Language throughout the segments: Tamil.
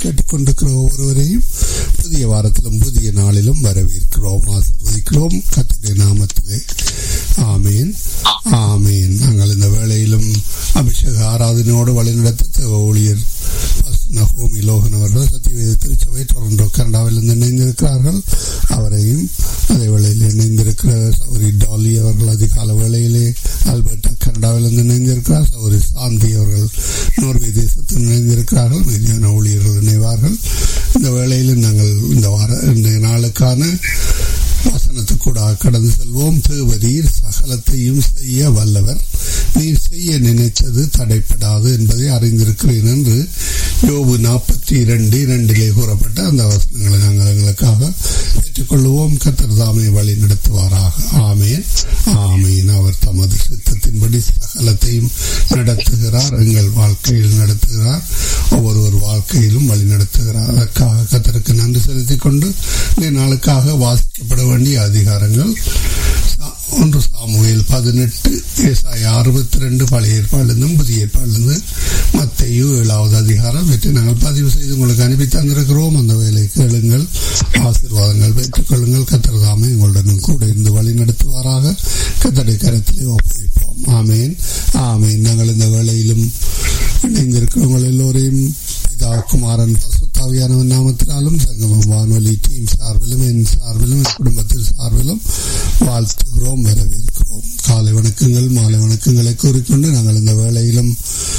கேட்டுக்கொண்டிருக்கிற ஒவ்வொருவரையும் புதிய வாரத்திலும் புதிய நாளிலும் வரவேற்கிறோம் ஆசீர்வதிக்கிறோம் கத்துடைய நாமத்திலே ஆமீன் ஆமீன் நாங்கள் இந்த வேளையிலும் அபிஷேக ஆராதனையோடு வழிநடத்த ஊழியர் நகோமி லோகன் அவர்கள் சத்தியவேத திருச்சபை டொரண்டோ கனடாவிலிருந்து இணைந்திருக்கிறார்கள் அவரையும் அதே வேளையில் இணைந்திருக்கிற சௌரி டாலி அவர்கள் அதிகால வேளையிலே ஆல்பர்டா கனடாவிலிருந்து இணைந்திருக்கிறார் சௌரி சாந்தி அவர்கள் நோர்வே தேசத்தில் இணைந்திருக்கிறார்கள் மீதியான ஊழியர்கள் இணைவார்கள் இந்த வேளையில் நாங்கள் இந்த வார இந்த நாளுக்கான வசனத்துக்கூட கடந்து செல்வோம் தேவரீர் சகலத்தையும் செய்ய வல்லவர் நீர் செய்ய நினைச்சது தடைப்படாது என்பதை அறிந்திருக்கிறேன் என்று யோபு நாற்பத்தி இரண்டு இரண்டிலே கூறப்பட்ட அந்த வசனங்களை நாங்கள் எங்களுக்காக பெற்றுக்கொள்வோம் கத்தர் தாமே வழி நடத்துவாராக ஆமேன் ஆமீன் அவர் தமது சித்தத்தின்படி சகலத்தையும் நடத்துகிறார் எங்கள் வாழ்க்கையில் நடத்துகிறார் ஒவ்வொருவர் வாழ்க்கையிலும் வழி நடத்துகிறார் அதற்காக கத்தருக்கு நன்றி செலுத்திக் கொண்டு இந்த நாளுக்காக வாசிக்கப்பட வேண்டிய அதிகாரங்கள் ஒன்று சாமுவேல் பதினெட்டு ஏசாய அறுபத்தி ரெண்டு பழைய ஏற்பாடுலேருந்தும் புதிய ஏற்பாடுலேருந்து மத்தையு ஏழாவது அதிகாரம் வெற்றி நாங்கள் பதிவு செய்து உங்களுக்கு அனுப்பி தந்திருக்கிறோம் அந்த வேலை கேளுங்கள் ஆசீர்வாதங்கள் பெற்றுக் கொள்ளுங்கள் கத்திரதாமே உங்களுடன் கூட இருந்து வழி நடத்துவாராக கத்தடை கரத்திலே ஒப்புவிப்போம் ஆமேன் ஆமேன் நாங்கள் இந்த வேளையிலும் இணைந்திருக்கிறவங்கள் எல்லோரையும் பிதா குமாரன் பசுத்தாவியானவன் நாமத்தினாலும் சங்கமம் வானொலி டீம் சார்பிலும் என் சார்பிலும் என் குடும்பத்தின் சார்பிலும் வாழ்த்துகிறோம் வரவேற்கிறோம் காலை வணக்கங்கள் மாலை வணக்கங்களை கூறிக்கொண்டு நாங்கள் இந்த வேளையிலும்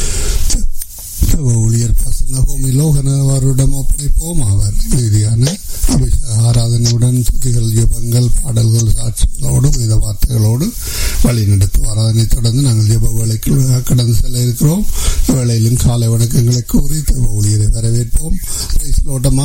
ஊழியர் பசனபூமி லோகனவரிடம் ஒப்படைப்போம் அவர் ரீதியான அபிஷேக ஆராதனையுடன் துதிகள் ஜெபங்கள் பாடல்கள் சாட்சிகளோடு வேத வார்த்தைகளோடு வழி நடத்துவார் அதனைத் தொடர்ந்து நாங்கள் ஜெப வேலைக்கு கடந்து செல்ல இருக்கிறோம் வேளையிலும் காலை வணக்கங்களை கூறி ஊழியரை வரவேற்போம் லோட்டமா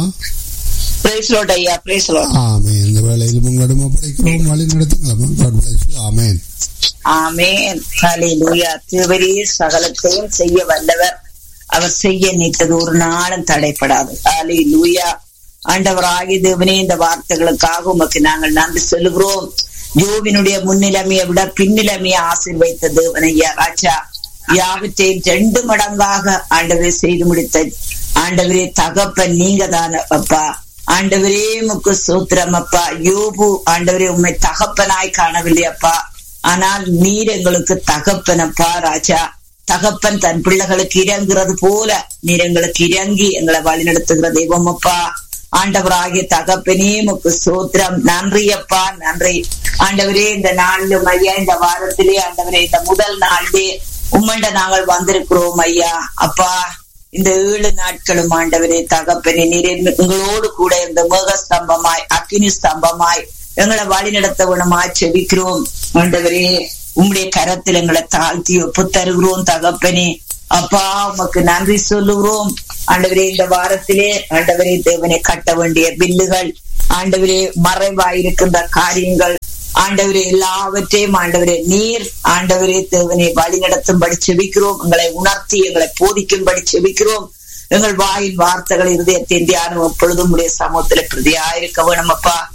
ஆமே இந்த வேளையிலும் உங்களிடம் ஒப்படைக்கிறோம் வழி நடத்துங்களா ஆமேன் ஆமேன் ஹalleluya தேவரீர் சகலத்தையும் செய்ய வல்லவர் அவர் செய்ய நினைத்தது ஒரு நாளும் தடைப்படாது ஹalleluya ஆண்டவராகிய தேவனே இந்த வார்த்தைகளுக்காக உமக்கு நாங்கள் நன்றி சொல்லுகிறோம் யோவினுடைய முன்னிலைமையை விட பின்னிலைமையை ஆசீர்வைத்த தேவனையா ராஜா யாவற்றையும் ரெண்டு மடங்காக ஆண்டவரே செய்து முடித்த ஆண்டவரே தகப்பன் நீங்க தான அப்பா ஆண்டவரே முக்கு சூத்திரம் அப்பா யோபு ஆண்டவரே உண்மை தகப்பனாய் காணவில்லை அப்பா ஆனால் நீர் எங்களுக்கு தகப்பனப்பா ராஜா தகப்பன் தன் பிள்ளைகளுக்கு இறங்குறது போல நீர் எங்களுக்கு இறங்கி எங்களை வழிநடத்துகிற தெய்வம் அப்பா ஆண்டவராகிய தகப்பனே முக்கு சோத்திரம் நன்றி அப்பா நன்றி ஆண்டவரே இந்த நாளிலும் ஐயா இந்த வாரத்திலே ஆண்டவரே இந்த முதல் நாளிலே உம்மண்ட நாங்கள் வந்திருக்கிறோம் ஐயா அப்பா இந்த ஏழு நாட்களும் ஆண்டவரே தகப்பனே நீர் எங்களோடு கூட இந்த மேக ஸ்தம்பமாய் அக்கினி ஸ்தம்பமாய் எங்களை வழி நடத்த வேணுமாய் செபிக்கிறோம் ஆண்டவரே உம்முடைய கரத்தில் எங்களை தாழ்த்தி ஒப்பு தருகிறோம் தகப்பனே அப்பா உமக்கு நன்றி சொல்லுகிறோம் ஆண்டவரே இந்த வாரத்திலே ஆண்டவரே தேவனை கட்ட வேண்டிய பில்லுகள் ஆண்டவரே மறைவாயிருக்கின்ற காரியங்கள் ஆண்டவரே எல்லாவற்றையும் ஆண்டவரே நீர் ஆண்டவரே தேவனை வழி நடத்தும்படி செபிக்கிறோம் எங்களை உணர்த்தி எங்களை போதிக்கும்படி செபிக்கிறோம் எங்கள் வாயின் வார்த்தைகள் இருதயத்தின் தியானம் எப்பொழுதும் உடைய சமூகத்துல பிரதியாயிருக்க வேணும் அப்பா